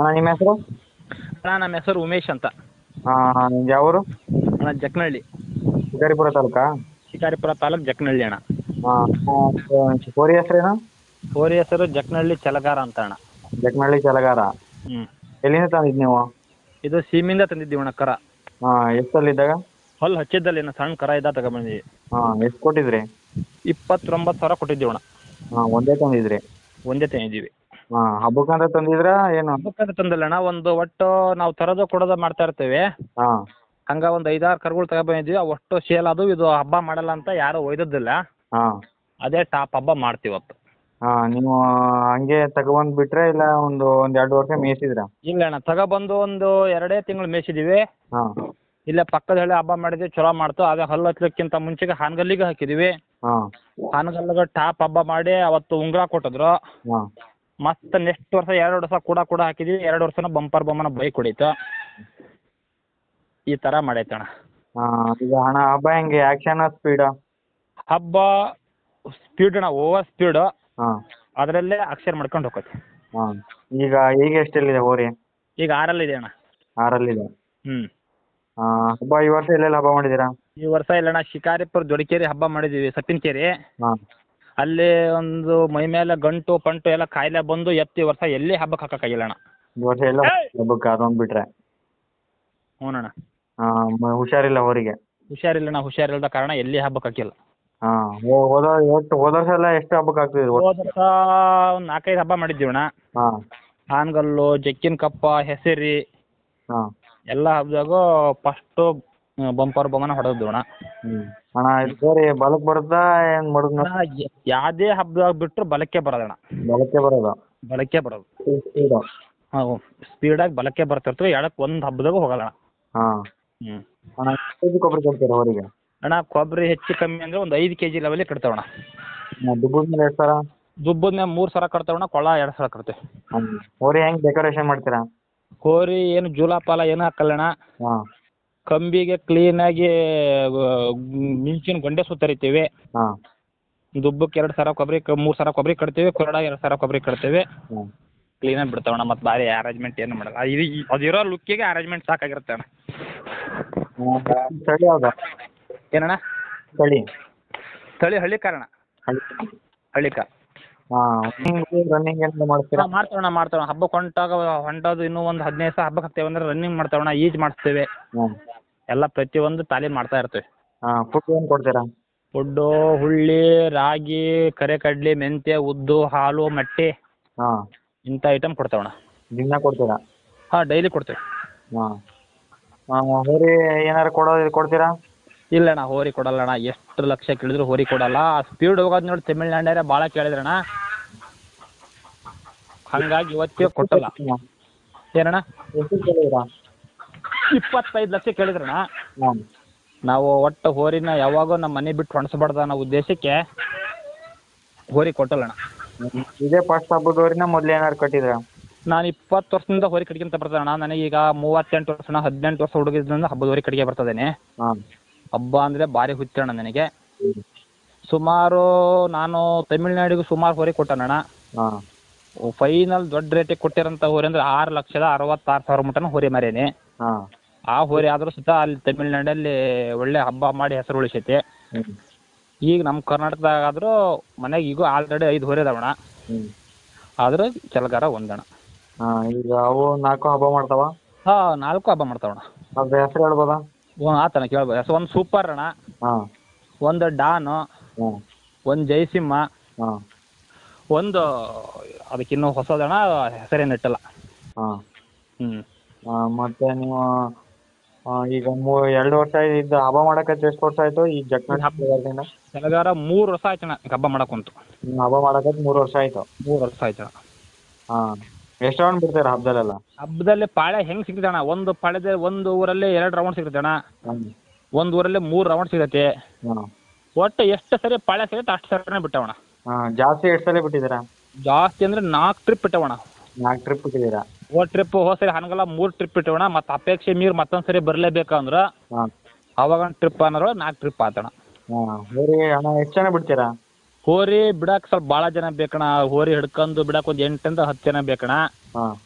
ನಿಮ್ಮ ಹೆಸರು ಅಣ್ಣ ನಮ್ಮ ಹೆಸರು ಉಮೇಶ್ ಅಂತ ಹಾಂ ಯಾವರು ಅಣ್ಣ ಜಕ್ನಹಳ್ಳಿ ಶಿಕಾರಿಪುರ ತಾಲೂಕಾ ಶಿಕಾರಿಪುರ ತಾಲೂಕು ಜಕ್ನಹಳ್ಳಿ ಅಣ್ಣ ಹಾಂ ಕೋರಿ ಹೆಸರೇನು ಹೋರಿ ಹೆಸರು ಜಕ್ನಹಳ್ಳಿ ಚಲಗಾರ ಅಂತ ಅಣ್ಣ ಜಕ್ನಹಳ್ಳಿ ಚಲಗಾರ ಹ್ಞೂ ಎಲ್ಲಿಂದ ತಂದಿದ್ದು ನೀವು ಇದು ಸೀಮಿಂದ ತಂದಿದ್ದೀವಿ ಅಣ್ಣ ಕರ ಹಾಂ ಎಷ್ಟಲ್ಲಿದ್ದಾಗ ಹೊಲ್ ಹಚ್ಚಿದ್ದಲ್ಲಿ ಏನು ಸಣ್ಣ ಕರ ಇದ್ದ ತಗೊಂಬಂದಿವಿ ಹಾಂ ಎಷ್ಟು ಕೊಟ್ಟಿದ್ರಿ ಇಪ್ಪತ್ತೊಂಬತ್ತು ಸಾವಿರ ಕೊಟ್ಟಿದ್ದೀವಿ ಅಣ್ಣ ಹಾಂ ಒಂದೇ ತಂದಿದ್ರಿ ಒಂದೇ ತಂದಿದ್ದೀವಿ ಹಾಂ ಹಬ್ಬಕ್ಕಂತ ತಂದಿದ್ರಾ ಏನು ಹಬ್ಬಕ್ಕಂತ ತಂದಿಲ್ಲ ಅಣ್ಣ ಒಂದು ಒಟ್ಟು ನಾವು ತರೋದು ಕೊಡೋದು ಮಾಡ್ತಾ ಇರ್ತೀವಿ ಹಾಂ ಹಂಗ ಒಂದು ಐದಾರು ಕರುಗಳು ತಗೊಬಂದಿದ್ವಿ ಅವು ಅಷ್ಟು ಸೇಲ್ ಅದು ಇದು ಹಬ್ಬ ಮಾಡಲ್ಲ ಅಂತ ಯಾರು ಒಯ್ದದ್ದಿಲ್ಲ ಹಾಂ ಅದೇ ಟಾಪ್ ಹಬ್ಬ ಮಾಡ್ತೀವಿ ಇವತ್ತು ಹಾಂ ನೀವು ಹಂಗೆ ತಗೊಬಂದು ಬಿಟ್ರೆ ಇಲ್ಲ ಒಂದು ಒಂದು ಎರಡು ವರ್ಷ ಮೇಯಿಸಿದ್ರಾ ಇಲ್ಲ ಅಣ್ಣ ತಗೊಬಂದು ಒಂದು ಎರಡೇ ತಿಂಗಳು ಮೇಯಿಸಿದ್ದೀವಿ ಹಾಂ ಇಲ್ಲೇ ಪಕ್ಕದ ಹಳ್ಳಿ ಹಬ್ಬ ಮಾಡಿದ್ವಿ ಚಲೋ ಮಾಡ್ತು ಅದೇ ಹಲ್ಲು ಹಚ್ಲಿಕ್ಕಿಂತ ಮುಂಚೆಗೆ ಹಾನಗಲ್ಲಿಗೆ ಹಾಕಿದ್ವಿ ಹಾಂ ಹಾನಗಲ್ಲಿಗೆ ಟಾಪ್ ಹಬ್ಬ ಮಾಡಿ ಅವತ್ತು ಉಂಗುರ ಕೊಟ್ಟಿದ್ರು ಹಾಂ ಮತ್ತೆ ನೆಕ್ಸ್ಟ್ ವರ್ಷ ಎರಡು ವರ್ಷ ಕೂಡ ಕೂಡ ಹಾಕಿದ್ವಿ ಎರಡು ವರ್ಷನ ಬಂಪರ್ ಬೊಮ್ಮನ ಬೈಕ್ ಹೊಡೀತು ಈ ಥರ ಮಾಡೈತೆ ಅಣ್ಣ ಹಾಂ ಈಗ ಹಣ ಹಬ್ಬ ಹೆಂಗೆ ಆ್ಯಕ್ಷನ್ ಸ್ಪೀಡಾ ಹಬ್ಬ ಸ್ಪೀಡ್ ಅಣ್ಣ ಓವರ್ ಸ್ಪೀಡು ಹಾಂ ಅದರಲ್ಲೇ ಅಕ್ಷರ ಮಾಡ್ಕೊಂಡು ಹೋಗತ್ತೆ ಹಾಂ ಈಗ ಈಗ ಎಷ್ಟೆಲ್ಲಿದೆ ಹೋರಿ ಈಗ ಆರಲ್ಲಿದೆ ಅಣ್ಣ ಆರಲ್ಲಿದೆ ಹ್ಞೂ ಹಾಂ ಹಬ್ಬ ಈ ವರ್ಷ ಎಲ್ಲೆಲ್ಲಿ ಹಬ್ಬ ಮಾಡಿದ್ದೀರಾ ಈ ವರ್ಷ ಇಲ್ಲಣ್ಣ ಶಿಕಾರಿಪುರ ದೊಡ್ಡಕೇರಿ ಹಬ್ಬ ಮಾಡಿದ್ದೀವಿ ಸತ್ತಿನಕೇರಿ ಹಾಂ ಅಲ್ಲಿ ಒಂದು ಮೈ ಮೇಲೆ ಗಂಟು ಪಂಟು ಎಲ್ಲ ಕಾಯಿಲೆ ಬಂದು ಎತ್ತಿ ವರ್ಷ ಎಲ್ಲಿ ಹಬ್ಬಕ್ಕೆ ಹಾಕೋಕ್ಕಾಗಿಲ್ಲ ಅಣ್ಣ ಈ ವರ್ಷ ಎಲ್ಲ ಹಬ್ಬಕ್ಕೆ ಅದೊಂದು ಬಿಟ್ರೆ ಹ್ಞೂ ಅಣ್ಣ ಹಾಂ ಹುಷಾರಿಲ್ಲ ಹೋರಿಗೆ ಹುಷಾರಿಲ್ಲಣ್ಣ ಹುಷಾರಿಲ್ಲದ ಕಾರಣ ಎಲ್ಲಿ ಹಬ್ಬಕ್ಕೆ ಹಾಕಿಲ್ಲ ಹಾಂ ಹೋದ ಎಷ್ಟು ಹೋದ ವರ್ಷ ಎಲ್ಲ ಎಷ್ಟು ಹಬ್ಬಕ್ಕೆ ಹಾಕ್ತಿದ್ರಿ ಹೋದ ವರ್ಷ ಒಂದು ನಾಲ್ಕೈದು ಹಬ್ಬ ಮಾಡಿದ್ದೀವಿ ಅಣ್ಣ ಹಾಂ ಹಾನಗಲ್ಲು ಜಕ್ಕಿನ ಕಪ್ಪ ಹೆಸರಿ ಹಾಂ ಎಲ್ಲ ಹಬ್ಬದಾಗೂ ಫಸ್ಟು ಬಂಪರ್ ಬೊಮ್ಮನ ಹೊಡೆದ್ವು ಅಣ್ಣ ಹ್ಞೂ ಅಣ್ಣ ಇದು ಹೋರಿ ಬಲಕ್ಕೆ ಬರುತ್ತಾ ಏನು ಮಡಗ್ ಅಣ್ಣ, ಯ- ಯಾವುದೇ ಹಬ್ಬದಾಗ ಬಿಟ್ಟರು ಬಲಕ್ಕೆ ಬರೋದಣ್ಣ ಬಲಕ್ಕೆ ಬರೋದು ಬಲಕ್ಕೆ ಬರೋದು ಸ್ಪೀಡು ಹಾಂ ಸ್ಪೀಡಾಗಿ ಬಲಕ್ಕೆ ಬರ್ತಿರ್ತವೆ ಎಡಕ್ಕೆ ಒಂದು ಹಬ್ಬದಾಗ ಹೋಗಲ್ಲ ಅಣ್ಣ ಹಾಂ ಹ್ಞೂ ಅಣ್ಣ ಎಷ್ಟು ಕೆ ಜಿ ಕೊಬ್ಬರಿ ಕೊಡ್ತೀರಾ ಹೋರಿಗೆ ಅಣ್ಣ ಕೊಬ್ಬರಿ ಹೆಚ್ಚು ಕಮ್ಮಿ ಅಂದರೆ ಒಂದು ಐದು ಕೆ ಜಿ ಲೆವೆಲಿಗೆ ಕಟ್ತಾವಣ್ಣ ದುಬ್ಬದ ಮೇಲೆ ಎಷ್ಟು ಸಾವಿರ ದುಬ್ಬದ ಮೇಲೆ ಮೂರು ಸಾವಿರ ಕಟ್ತಾವಣ್ಣ ಕೊಳ ಎರಡು ಸಾವಿರ ಕಟ್ತೇವೆ ಹಾಂ ಹೋರಿ ಹೆಂಗೆ ಡೆಕೋರೇಷನ್ ಮಾಡ್ತೀರಾ ಹೋರಿ ಏನು ಜೂಲಾಪಾಲ ಏನು ಹಾಕಲ್ಲಣ್ಣ ಹಾಂ ಕಂಬಿಗೆ ಕ್ಲೀನಾಗಿ ಮಿಂಚಿನ ಗೊಂಡೆ ಸುತ್ತರಿತೀವಿ ಹಾಂ ದುಬ್ಬಕ್ಕೆ ಎರಡು ಸಾವಿರ ಕೊಬ್ಬರಿ ಮೂರು ಸಾವಿರ ಕೊಬ್ಬರಿ ಕಟ್ತೀವಿ ಕೊರಡ ಎರಡು ಸಾವಿರ ಕೊಬ್ಬರಿ ಕಟ್ತೀವಿ ಹಾಂ ಕ್ಲೀನಾಗಿ ಬಿಡ್ತಾವಣ್ಣ ಮತ್ತು ಭಾರಿ ಅರೇಂಜ್ಮೆಂಟ್ ಏನು ಮಾಡಲ್ಲ ಅದು ಇದು ಅದಿರೋ ಲುಕ್ಕಿಗೆ ಅರೇಂಜ್ಮೆಂಟ್ ಸಾಕಾಗಿರುತ್ತೆ ಅಣ್ಣ ತಳಿ ಯಾವ್ದು ಏನಣ್ಣ ತಳಿ ತಳಿ ಹಳ್ಳಿ ಕಾರಣ ಹಳ್ಳಿ ಕಾರ್ ಹಾಂ ರನ್ನಿಂಗ್ ಏನಾದ್ರು ಮಾಡ್ತೀರಾ ಮಾಡ್ತಾವಣ್ಣ ಮಾಡ್ತಾವಣ್ಣ ಹಬ್ಬಕ್ಕೆ ಹೊಂಟಾಗ ಹೊಂಟೋದು ಇನ್ನೂ ಒಂದು ಹದಿನೈದು ಸಾವಿರ ಹಬ್ಬಕ್ಕೆ ಹಾಕ್ತೇವೆ ಅಂದ್ರೆ ರನ್ನಿಂಗ್ ಮಾಡ್ತಾವಣ್ಣ ಈಜ್ ಮಾಡಿಸ್ತೇವೆ ಹಾಂ ಎಲ್ಲ ಪ್ರತಿಯೊಂದು ತಾಲೀಮ್ ಮಾಡ್ತಾ ಇರ್ತೀವಿ ಹಾಂ ಫುಡ್ ಏನು ಕೊಡ್ತೀರಾ ಫುಡ್ಡು ಹುಳ್ಳಿ ರಾಗಿ ಕರೆ ಕಡ್ಲಿ ಮೆಂತ್ಯ ಉದ್ದು ಹಾಲು ಮಟ್ಟಿ ಹಾಂ ಇಂಥ ಐಟಮ್ ಕೊಡ್ತಾವಣ್ಣ ದಿನ ಕೊಡ್ತೀರಾ ಹಾಂ ಡೈಲಿ ಕೊಡ್ತೇವೆ ಹಾಂ ಹಾಂ ಹೋರಿ ಏನಾರು ಕೊಡೋದು ಕೊಡ್ತೀರಾ ಇಲ್ಲ ಅಣ್ಣ ಹೋರಿ ಕೊಡಲ್ಲ ಅಣ್ಣ ಎಷ್ಟು ಲಕ್ಷ ಕೇಳಿದ್ರು ಹೋರಿ ಕೊಡಲ್ಲ ಸ್ಪೀಡ್ ಹೋಗೋದು ನೋಡಿ ತಮಿಳ್ನಾಡ್ಯಾರೆ ಭಾಳ ಕೇಳಿದ್ರಣ್ಣ ಹಂಗಾಗಿ ಇವತ್ತಿಗೆ ಕೊಟ್ಟಲ್ಲ ಏನಣ್ಣ ಎಷ್ಟು ಕೇಳಿದ್ರಾ ಇಪ್ಪತ್ತೈದು ಲಕ್ಷ ಕೇಳಿದ್ರಣ್ಣ ಹಾಂ ನಾವು ಒಟ್ಟು ಹೋರಿನ ಯಾವಾಗೂ ನಮ್ಮ ಮನೆ ಬಿಟ್ಟು ಹೊಣಸ್ಬಾರ್ದು ಅನ್ನೋ ಉದ್ದೇಶಕ್ಕೆ ಹೋರಿ ಕೊಟ್ಟಲ್ಲಣ್ಣ ಇದೇ ಫಸ್ಟ್ ಹಬ್ಬದ ಹೋರಿನ ಮೊದ್ಲು ಏನಾರು ಕಟ್ಟಿದ್ರಾ ನಾನು ಇಪ್ಪತ್ತು ವರ್ಷದಿಂದ ಹೋರಿ ಕಟ್ಕೊಂತ ಬರ್ತದಣ್ಣ ನನಗೀಗ ಮೂವತ್ತೆಂಟು ವರ್ಷ ಹದಿನೆಂಟು ವರ್ಷ ಹುಡುಗಿದ್ರಿಂದ ಹಬ್ಬದ ಹೋರಿ ಕಟ್ಗೆ ಬರ್ತದೇನೆ ಹಾಂ ಹಬ್ಬ ಅಂದರೆ ಭಾರಿ ಹುಚ್ಚಣ್ಣ ನನಗೆ ಸುಮಾರು ನಾನು ತಮಿಳ್ನಾಡಿಗೂ ಸುಮಾರು ಹೋರಿ ಕೊಟ್ಟನಣ್ಣ ಹಾಂ ಫೈನಲ್ ದೊಡ್ಡ ರೇಟಿಗೆ ಕೊಟ್ಟಿರೋಂಥ ಹೋರಿ ಅಂದ್ರೆ ಆರು ಲಕ್ಷದ ಅರವತ್ತಾರು ಸಾವಿರ ಮಟನ ಹೋರಿ ಮಾರೇನಿ ಹಾಂ ಆ ಹೋರಿ ಆದರೂ ಸುತ್ತ ಅಲ್ಲಿ ತಮಿಳ್ನಾಡಲ್ಲಿ ಒಳ್ಳೆ ಹಬ್ಬ ಮಾಡಿ ಹೆಸರು ಉಳಿಸೈತಿ ಹ್ಞೂ ಈಗ ನಮ್ಮ ಕರ್ನಾಟಕದಾಗ ಆದರೂ ಮನೆಗೆ ಈಗ ಆಲ್ರೆಡಿ ಐದು ಹೋರಿ ಅದಾವಣ್ಣ ಹ್ಞೂ ಆದ್ರೆ ಚಲಗಾರ ಒಂದಣ್ಣ ಹಾಂ ಈಗ ಅವು ನಾಲ್ಕು ಹಬ್ಬ ಮಾಡ್ತಾವ ಹಾಂ ನಾಲ್ಕು ಹಬ್ಬ ಮಾಡ್ತಾವಣ್ಣ ಅದ್ರ ಹೆಸರು ಹೇಳ್ಬೋದಾ ಒಂದು ಆತನ ಕೇಳ್ಬೋದು ಹೆಸರು ಒಂದು ಸೂಪರ್ ಅಣ್ಣ ಹಾಂ ಒಂದು ಡಾನು ಹಾಂ ಒಂದು ಜಯಸಿಂಹ ಹಾಂ ಒಂದು ಅದಕ್ಕಿನ್ನೂ ಹೊಸದಣ್ಣ ಹೆಸರೇನು ಇಟ್ಟಲ್ಲ ಹಾಂ ಹ್ಞೂ ಹಾಂ ಮತ್ತು ನೀವು ಆ, ಈಗ ಮೂ ಎರಡು ವರ್ಷ ಇದ್ದು ಹಬ್ಬ ಮಾಡಕತ್ತೆ ಎಷ್ಟು ವರ್ಷ ಆಯಿತು ಈ ಜಕ್ನಳ್ಳಿ ಹಬ್ಬದಿಂದ ಚಲಗಾರ ಮೂರು ವರ್ಷ ಆಯ್ತಣ್ಣ ಹಬ್ಬ ಮಾಡಕ್ಕಂತು ಹಬ್ಬ ಮಾಡಕತ್ತೆ ಮೂರು ವರ್ಷ ಆಯಿತು ಮೂರು ವರ್ಷ ಆಯ್ತಣ್ಣ ಹಾಂ ಎಷ್ಟು ರೌಂಡ್ ಬಿಡ್ತೀರಾ ಹಬ್ಬದಲ್ಲೆಲ್ಲ ಹಬ್ಬದಲ್ಲಿ ಪಾಳೆ ಹೆಂಗೆ ಸಿಗ್ತದಣ್ಣ ಒಂದು ಪಾಳ್ಯದ ಒಂದು ಊರಲ್ಲಿ ಎರಡು ರೌಂಡ್ ಸಿಗ್ತದಣ್ಣ ಹಾಂ ಒಂದು ಊರಲ್ಲಿ ಮೂರು ರೌಂಡ್ ಸಿಗತ್ತೆ ಹಾಂ ಒಟ್ಟು ಎಷ್ಟು ಸರಿ ಪಾಳೆ ಸಿಗುತ್ತೆ ಅಷ್ಟು ಸರಿನೇ ಬಿಟ್ಟವಣ ಹಾಂ ಜಾಸ್ತಿ ಎಷ್ಟು ಸಲ ಬಿಟ್ಟಿದ್ದೀರಾ ಜಾಸ್ತಿ ಅಂದರೆ ನಾಲ್ಕು ಟ್ರಿಪ್ ಬಿಟ್ಟವಣ ನಾಲ್ಕು ಟ್ರಿಪ್ ಬಿಟ್ಟಿದ್ದೀರಾ ಹೋದ ಟ್ರಿಪ್ ಹೋದ ಸರಿ ಹನಗಲ್ಲ ಮೂರು ಟ್ರಿಪ್ ಬಿಟ್ಟವಣ ಮತ್ತು ಅಪೇಕ್ಷೆ ಮೀರಿ ಮತ್ತೊಂದು ಸರಿ ಬರಲೇಬೇಕಂದ್ರೆ ಹಾಂ ಅವಾಗ ಟ್ರಿಪ್ ಅನ್ನೋರು ನಾಲ್ಕು ಟ್ರಿಪ್ ಆತಣ ಹಾಂ ಹೋರಿ ಅಣ್ಣ ಎಷ್ಟು ಜನ ಬಿಡ್ತೀರಾ ಹೋರಿ ಬಿಡಕ್ಕೆ ಸ್ವಲ್ಪ ಭಾಳ ಜನ ಬೇಕಣ ಹೋರಿ ಹಿಡ್ಕೊಂಡು ಬಿಡಕ್ಕೆ ಒಂದು ಎಂಟರಿಂದ ಹತ್ತು ಜನ ಬೇಕಣ ಹಾಂ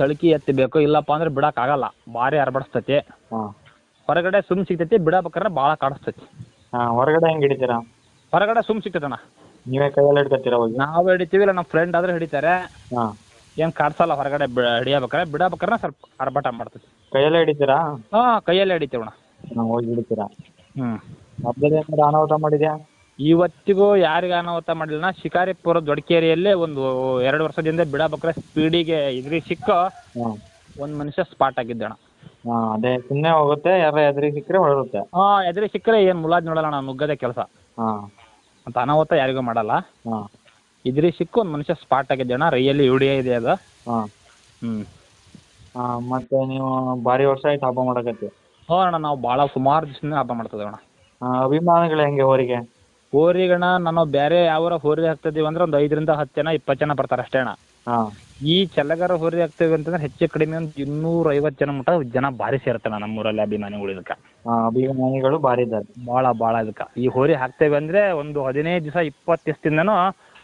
ಸಳ್ಕಿ ಎತ್ತಬೇಕು ಇಲ್ಲಪ್ಪ ಅಂದ್ರೆ ಬಿಡೋಕ್ಕಾಗಲ್ಲ ಭಾರಿ ಹರ್ಬಡಿಸ್ತೈತಿ ಹಾಂ ಹೊರಗಡೆ ಸುಮ್ ಸಿಗ್ತೈತಿ ಬಿಡಬೇಕಾದ್ರೆ ಭಾಳ ಕಾಡಿಸ್ತೈತಿ ಹಾಂ ಹೊರಗಡೆ ಹೆಂಗೆ ಹಿಡಿತೀರಾ ಹೊರಗಡೆ ಸುಮ್ ಸಿಗ್ತೈತಣ್ಣ ನೀವೇ ಕೈಯಲ್ಲಿ ಹಿಡ್ಕೊತೀರಾ ಹೋಗಿ ನಾವು ಹಿಡಿತೀವಿ ಇಲ್ಲ ನಮ್ಮ ಫ್ರೆಂಡ್ ಆದ್ರೆ ಹಿಡಿತಾರೆ ಹಾಂ ಏನು ಕಾಡ್ಸಲ್ಲ ಹೊರಗಡೆ ಬಿ ಹಿಡಿಯಬೇಕಾರೆ ಬಿಡಬೇಕಾದ್ರೆ ಸ್ವಲ್ಪ ಆರ್ಭಟ ಮಾಡ್ತೈತಿ ಕೈಯಲ್ಲೇ ಹಿಡಿತೀರಾ ಹಾಂ ಕೈಯಲ್ಲೇ ಹಿಡಿತೀವಣ್ಣ ಹಾಂ ಹೋಗಿ ಹಿಡಿತೀರಾ ಹ್ಞೂ ಹಬ್ಬದ ಏನಾದ್ರು ಅನಾಹುತ ಮಾಡಿದ್ಯಾ ಇವತ್ತಿಗೂ ಯಾರಿಗೆ ಅನಾಹುತ ಮಾಡಲಿಲ್ಲ ಶಿಕಾರಿಪುರ ದೊಡ್ಕೇರಿಯಲ್ಲಿ ಒಂದು ಎರಡು ವರ್ಷದಿಂದ ಬಿಡಬೇಕಾದ್ರೆ ಸ್ಪೀಡಿಗೆ ಇದ್ರಿ ಸಿಕ್ಕ ಹಾಂ ಒಂದು ಮನುಷ್ಯ ಸ್ಪಾಟ್ ಆಗಿದ್ದಣ್ಣ ಹಾಂ ಅದೇ ಸುಮ್ಮನೆ ಹೋಗುತ್ತೆ ಯಾರ ಎದುರಿಗೆ ಸಿಕ್ಕರೆ ಹೊರಡುತ್ತೆ ಹಾಂ ಎದುರಿ ಸಿಕ್ಕರೆ ಏನು ಮುಲಾಜ್ ನೋಡಲ್ಲ ನಾನು ನುಗ್ಗದೆ ಕೆಲಸ ಹಾಂ ಅಂತ ಅನಾಹುತ ಯಾರಿಗೂ ಮಾಡಲ್ಲ ಹಾಂ ಇದ್ರಿ ಸಿಕ್ಕು ಒಂದು ಮನುಷ್ಯ ಸ್ಪಾಟ್ ಆಗಿದ್ದಣ್ಣ ರೈಯಲ್ಲಿ ವಿಡಿಯೋ ಇದೆ ಅದು ಹಾಂ ಹ್ಞೂ ಹಾಂ ಮತ್ತೆ ನೀವು ಭಾರಿ ವರ್ಷ ಆಯ್ತು ಹಬ್ಬ ಮಾಡಕತ್ತಿ ಹ್ಞೂ ಅಣ್ಣ ನಾವು ಭಾಳ ಸುಮಾರು ದಿವಸದಿಂದ ಹಬ್ಬ ಮಾಡ್ತೇವೆ ಅಣ್ಣ ಹಾಂ ಅಭಿಮಾನಿಗಳು ಹೆಂಗೆ ಹೋರಿಗೆ ಹೋರಿಗಣ ನಾನು ಬೇರೆ ಯಾವ ಹೋರಿ ಹಾಕ್ತಿದ್ದೀವಿ ಅಂದ್ರೆ ಒಂದು ಐದರಿಂದ ಹತ್ತು ಜನ ಇಪ್ಪತ್ತು ಜನ ಬರ್ತಾರೆ ಅಷ್ಟೇ ಅಣ್ಣ ಹಾಂ ಈ ಚೆಲ್ಲಗಾರ ಹೋರಿ ಹಾಕ್ತೇವೆ ಅಂತಂದ್ರೆ ಹೆಚ್ಚು ಕಡಿಮೆ ಒಂದು ಇನ್ನೂರ ಐವತ್ತು ಜನ ಮುಟ ಜನ ಭಾರಿ ಸೇರ್ತಾನೆ ನಮ್ಮೂರಲ್ಲಿ ಅಭಿಮಾನಿಗಳು ಇದಕ್ಕೆ ಹಾಂ ಅಭಿಮಾನಿಗಳು ಭಾರಿ ಇದ್ದಾರೆ ಭಾಳ ಭಾಳ ಇದಕ್ಕೆ ಈ ಹೋರಿ ಹಾಕ್ತೇವೆ ಅಂದರೆ ಒಂದು ಹದಿನೈದು ದಿವಸ ಇಪ್ಪತ್ತು ದಿವಸದಿಂದನೂ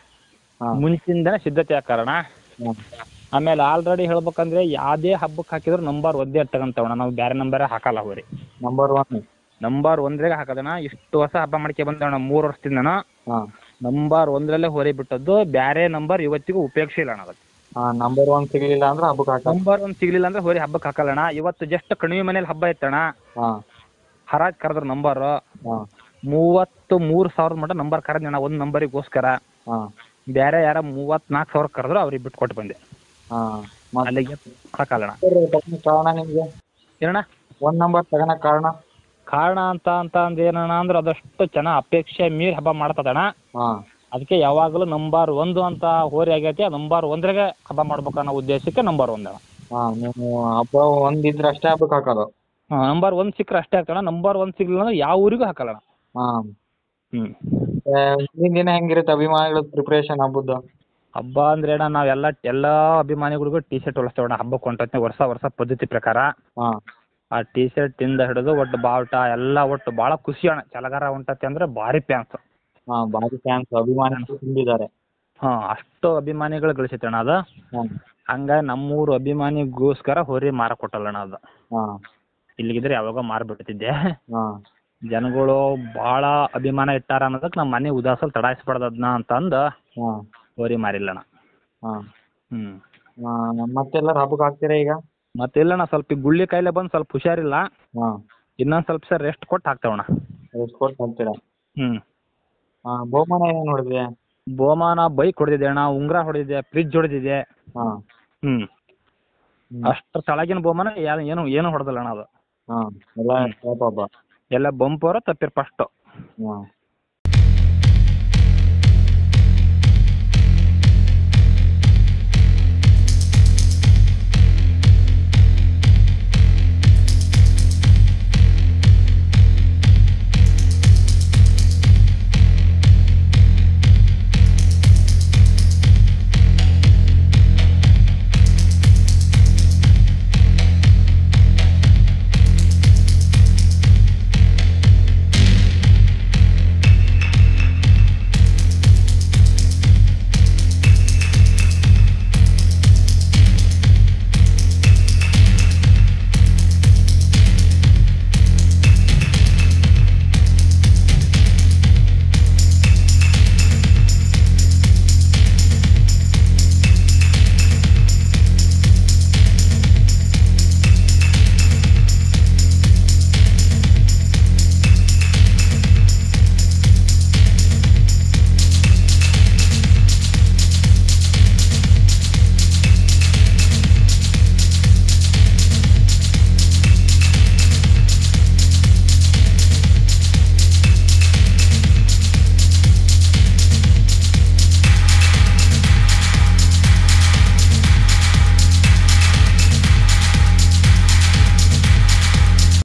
ಹಾಂ ಮುಂಚಿಂದನೇ ಸಿದ್ಧತೆ ಹಾಕಾರಣ ಹಾಂ ಆಮೇಲೆ ಆಲ್ರೆಡಿ ಹೇಳ್ಬೇಕಂದ್ರೆ ಯಾವುದೇ ಹಬ್ಬಕ್ಕೆ ಹಾಕಿದ್ರು ನಂಬರ್ ಒಂದೇ ತಗೊಂತವಣ ನಾವು ಬೇರೆ ನಂಬರೇ ಹಾಕಲ್ಲ ಹೋರಿ ನಂಬರ್ ಒನ್ ನಂಬರ್ ಒಂದ್ರಾಗ ಹಾಕೋದಣ್ಣ ಇಷ್ಟು ವರ್ಷ ಹಬ್ಬ ಮಾಡ್ಕೆ ಬಂದವಣ ಮೂರು ವರ್ಷದಿಂದನ ಹಾಂ ನಂಬರ್ ಒಂದರಲ್ಲೇ ಹೊರಿ ಬಿಟ್ಟದ್ದು ಬೇರೆ ನಂಬರ್ ಇವತ್ತಿಗೂ ಉಪಯೋಗಿಸಿಲ್ಲ ಅಣ್ಣ ಅದಕ್ಕೆ ಹಾಂ ನಂಬರ್ ಒನ್ ಸಿಗಲಿಲ್ಲ ಅಂದ್ರೆ ಹಬ್ಬಕ್ಕೆ ಹಾಕ ನಂಬರ್ ಒಂದು ಸಿಗ್ಲಿಲ್ಲ ಅಂದ್ರೆ ಹೊರಿ ಹಬ್ಬಕ್ಕೆ ಹಾಕಲ್ಲಣ್ಣ ಇವತ್ತು ಜಸ್ಟ್ ಕಣಿವೆ ಮನೇಲಿ ಹಬ್ಬ ಇತ್ತಣ್ಣ ಹಾಂ ಹರಾಜ್ ಕರೆದ್ರ ನಂಬರು ಹಾಂ ಮೂವತ್ತು ಮೂರು ಸಾವಿರದ ಮಟ್ಟ ನಂಬರ್ ಕರೆದ್ನಣ್ಣ ಒಂದು ನಂಬರಿಗೋಸ್ಕರ ಹಾಂ ಬೇರೆ ಯಾರ ಮೂವತ್ನಾಲ್ಕು ಸಾವಿರ ಕರೆದ್ರು ಅವ್ರಿಗೆ ಬಿಟ್ಟು ಕೊಟ್ಟು ಬಂದೆ ಹಾಂ ಮತ್ತೆ ಅಲ್ಲಿಗೆ ಹಾಕಲ್ಲಣ್ಣ ತಗೊಳಕ್ ಕಾರಣ ನಿಮಗೆ ಏನಣ್ಣ ಒಂದು ನಂಬರ್ ತಗೊಳಕ್ ಕಾರಣ ಕಾರಣ ಅಂತ ಅಂತ ಅಂದ್ ಏನಣ್ಣ ಅಂದ್ರೆ ಅದಷ್ಟು ಜನ ಅಪೇಕ್ಷೆ ಮೀರಿ ಹಬ್ಬ ಮಾಡ್ತದಣ್ಣ ಹಾಂ ಅದಕ್ಕೆ ಯಾವಾಗಲೂ ನಂಬರ್ ಒಂದು ಅಂತ ಹೋರಿ ಆಗೈತಿ ಆ ನಂಬರ್ ಒಂದ್ರಾಗೆ ಹಬ್ಬ ಮಾಡ್ಬೇಕು ಅನ್ನೋ ಉದ್ದೇಶಕ್ಕೆ ನಂಬರ್ ಒಂದು ಅಣ್ಣ ಹಾಂ ನೀವು ಹಬ್ಬ ಒಂದಿದ್ರೆ ಅಷ್ಟೇ ಹಬ್ಬಕ್ಕೆ ಹಾಕೋದು ಹಾಂ ನಂಬರ್ ಒಂದು ಸಿಕ್ಕರೆ ಅಷ್ಟೇ ಹಾಕೋಣ ನಂಬರ್ ಒಂದು ಸಿಗಲಿಲ್ಲ ಅಂದ್ರೆ ಯಾವ ಊರಿಗೂ ಹಾಕಲ್ಲಣ್ಣ ಹಾಂ ಹ್ಞೂ ಹಿಂದಿನ ದಿನ ಹೆಂಗಿರುತ್ತೆ ಅಭಿಮಾನಿಗಳ ಪ್ರಿಪ್ರೇಷನ್ ಹಬ್ಬದ್ದು ಹಬ್ಬ ಅಂದ್ರೆ ಅಣ್ಣ ನಾವೆಲ್ಲ ಎಲ್ಲ ಅಭಿಮಾನಿಗಳಿಗೂ ಟಿ ಶರ್ಟ್ ಹೊಲಿಸ್ತೇವಣ್ಣ ಹಬ್ಬಕ್ಕೆ ಹೊಂಟೈತೆ ವರ್ಷ ವರ್ಷ ಪದ್ಧತಿ ಪ್ರಕಾರ ಹಾಂ ಆ ಟಿ ಶರ್ಟಿಂದ ಹಿಡಿದು ಒಟ್ಟು ಬಾವುಟ ಎಲ್ಲ ಒಟ್ಟು ಭಾಳ ಖುಷಿ ಅಣ್ಣ ಚಲಗಾರ ಹೊಂಟೈತೆ ಅಂದರೆ ಭಾರಿ ಫ್ಯಾನ್ಸ್ ಹಾಂ ಭಾರಿ ಫ್ಯಾನ್ಸ್ ಅಭಿಮಾನಿಗಳು ತುಂಬಿದ್ದಾರೆ ಹಾಂ ಅಷ್ಟು ಅಭಿಮಾನಿಗಳು ಗಳಿಸೈತೆ ಅಣ್ಣ ಅದು ಹಾಂ ಹಂಗಾಗಿ ನಮ್ಮೂರು ಅಭಿಮಾನಿಗೋಸ್ಕರ ಹೋರಿ ಮಾರ ಕೊಟ್ಟಲ್ಲಣ್ಣ ಅದು ಹಾಂ ಇಲ್ಲಿಗಿದ್ರೆ ಯಾವಾಗ ಮಾರಿಬಿಡ್ತಿದ್ದೆ ಹಾಂ ಜನಗಳು ಭಾಳ ಅಭಿಮಾನ ಇಟ್ಟಾರ ಅನ್ನೋದಕ್ಕೆ ನಮ್ಮ ಮನೆ ಉದಾಸಲ್ಲಿ ತಡಾಯಿಸ್ಬಾರ್ದು ಅದನ್ನ ಅಂತಂದು ಹಾಂ ಹೋರಿ ಮಾರಿಲ್ಲಣ್ಣ ಹಾಂ ಹ್ಞೂ ಹಾಂ ಮತ್ತೆಲ್ಲರೂ ಹಬ್ಬಕ್ಕೆ ಹಾಕ್ತೀರಾ ಈಗ ಮತ್ತೆ ಇಲ್ಲಣ್ಣ ಸ್ವಲ್ಪ ಈ ಗುಳ್ಳಿ ಕಾಯಿಲೆ ಬಂದು ಸ್ವಲ್ಪ ಹುಷಾರಿಲ್ಲ ಹಾಂ ಇನ್ನೊಂದು ಸ್ವಲ್ಪ ಸರ್ ರೆಸ್ಟ್ ಕೊಟ್ಟು ಹಾಕ್ತೇವಣ್ಣ ಎಷ್ಟು ಕೊಟ್ಟು ಹಾಕ್ತೀರಾ ಹ್ಞೂ ಹಾಂ ಬಹುಮಾನ ಏನು ನೋಡಿದ್ರಿ ಬಹುಮಾನ ಬೈಕ್ ಹೊಡೆದಿದ್ದೆ ಅಣ್ಣ ಉಂಗುರ ಹೊಡೆದಿದ್ದೆ ಫ್ರಿಜ್ ಹೊಡೆದಿದ್ದೆ ಹಾಂ ಹ್ಞೂ ಹ್ಮ್. ಅಷ್ಟರ ತಳಗಿನ ಬಹುಮಾನ ಯಾ- ಏನು ಏನು ಹೊಡೆದಿಲ್ಲ ಅಣ್ಣ ಅದು ಹಾಂ ಎಲ್ಲ ಟಾಪ್ ಹಬ್ಬ ಎಲ್ಲ ಬಂಪರ ತಪ್ಪಿರ್ ಫಸ್ಟು ಹಾಂ